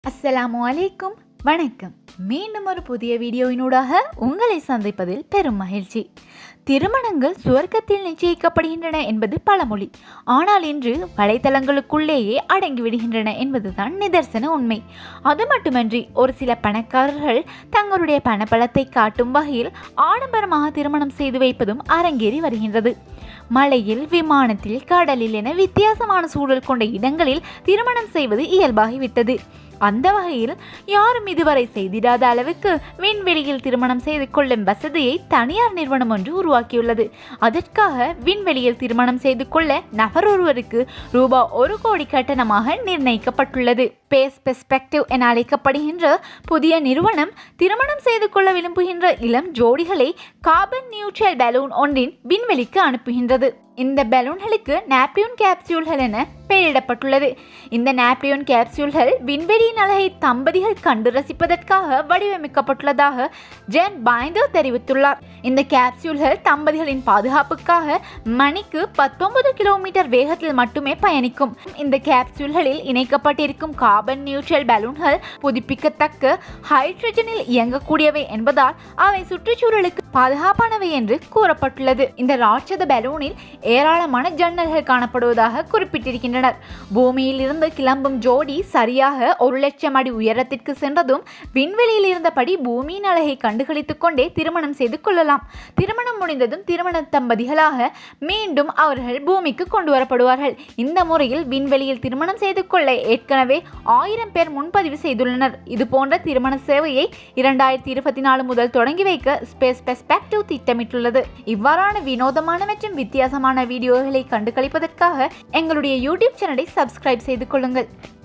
அஸ்ஸலாமு அலைக்கும் வணக்கம் மீண்டும் ஒரு புதிய வீடியோவினூடாக உங்களை சந்திப்பதில் பெரும் மகிழ்ச்சி திருமணங்கள் சுவர்க்கத்தில் நிச்சயிக்கப்படுகின்றன என்பது பழமொழி ஆனால் இன்று வலைத்தளங்களுக்குள்ளேயே அடங்கிவிடுகின்றன என்பதுதான் நிதர்சன உண்மை அது மட்டுமன்றி ஒரு சில பணக்காரர்கள் தங்களுடைய பணபலத்தை காட்டும் வகையில் ஆடம்பரமாக திருமணம் செய்து வைப்பதும் அரங்கேறி வருகின்றது மலையில் விமானத்தில் கடலில் என வித்தியாசமான சூழல் கொண்ட இடங்களில் திருமணம் செய்வது இயல்பாகிவிட்டது அந்த வகையில் யாரும் இதுவரை செய்திடாத அளவுக்கு விண்வெளியில் திருமணம் செய்து கொள்ளும் வசதியை தனியார் நிறுவனம் ஒன்று உருவாக்கியுள்ளது அதற்காக விண்வெளியில் திருமணம் செய்து கொள்ள நபர் ஒருவருக்கு ரூபாய் ஒரு கோடி கட்டணமாக நிர்ணயிக்கப்பட்டுள்ளது பேஸ் பெர்ஸ்பெக்டிவ் என அழைக்கப்படுகின்ற புதிய நிறுவனம் திருமணம் செய்து கொள்ள விரும்புகின்ற இளம் ஜோடிகளை கார்பன் நியூட்ரல் பலூன் ஒன்றின் விண்வெளிக்கு அனுப்புகின்றது இந்த பலூன்களுக்கு நாப்டியூன் கேப்சியூல்கள் என பெயரிடப்பட்டுள்ளது இந்த நாப்டியூன் கேப்சியூல்கள் விண்வெளியின் அழகை தம்பதிகள் கண்டு ரசிப்பதற்காக வடிவமைக்கப்பட்டுள்ளதாக ஜென் பாய்ந்தோ தெரிவித்துள்ளார் இந்த கேப்சியூல்கள் தம்பதிகளின் பாதுகாப்புக்காக மணிக்கு பத்தொன்பது கிலோமீட்டர் வேகத்தில் மட்டுமே பயணிக்கும் இந்த கேப்சியூல்களில் இணைக்கப்பட்டிருக்கும் கார்பன் நியூட்ரல் பலூன்கள் புதுப்பிக்கத்தக்க ஹைட்ரஜனில் இயங்கக்கூடியவை என்பதால் அவை சுற்றுச்சூழலுக்கு பாதுகாப்பானவை என்று கூறப்பட்டுள்ளது இந்த ராட்சத பலூனில் ஏராளமான ஜன்னல்கள் காணப்படுவதாக குறிப்பிட்டிருக்கின்றனர் பூமியில் இருந்து கிளம்பும் ஜோடி சரியாக ஒரு லட்சம் அடி உயரத்திற்கு சென்றதும் விண்வெளியில் இருந்தபடி பூமியின் அழகை கண்டுகளித்துக் கொண்டே திருமணம் செய்து கொள்ளலாம் திருமணம் முடிந்ததும் திருமண தம்பதிகளாக மீண்டும் அவர்கள் பூமிக்கு கொண்டு வரப்படுவார்கள் இந்த முறையில் விண்வெளியில் திருமணம் செய்து கொள்ள ஏற்கனவே ஆயிரம் பேர் முன்பதிவு செய்துள்ளனர் இது போன்ற திருமண சேவையை இரண்டாயிரத்தி இருபத்தி நாலு முதல் தொடங்கி வைக்க ஸ்பேஸ் பெர்ஸ்பெக்டிவ் திட்டமிட்டுள்ளது இவ்வாறான வினோதமான மற்றும் வித்தியாசமான வீடியோகளை கண்டு களிப்பதற்காக எங்களுடைய யூடியூப் சேனலை சப்ஸ்கிரைப் செய்து கொள்ளுங்கள்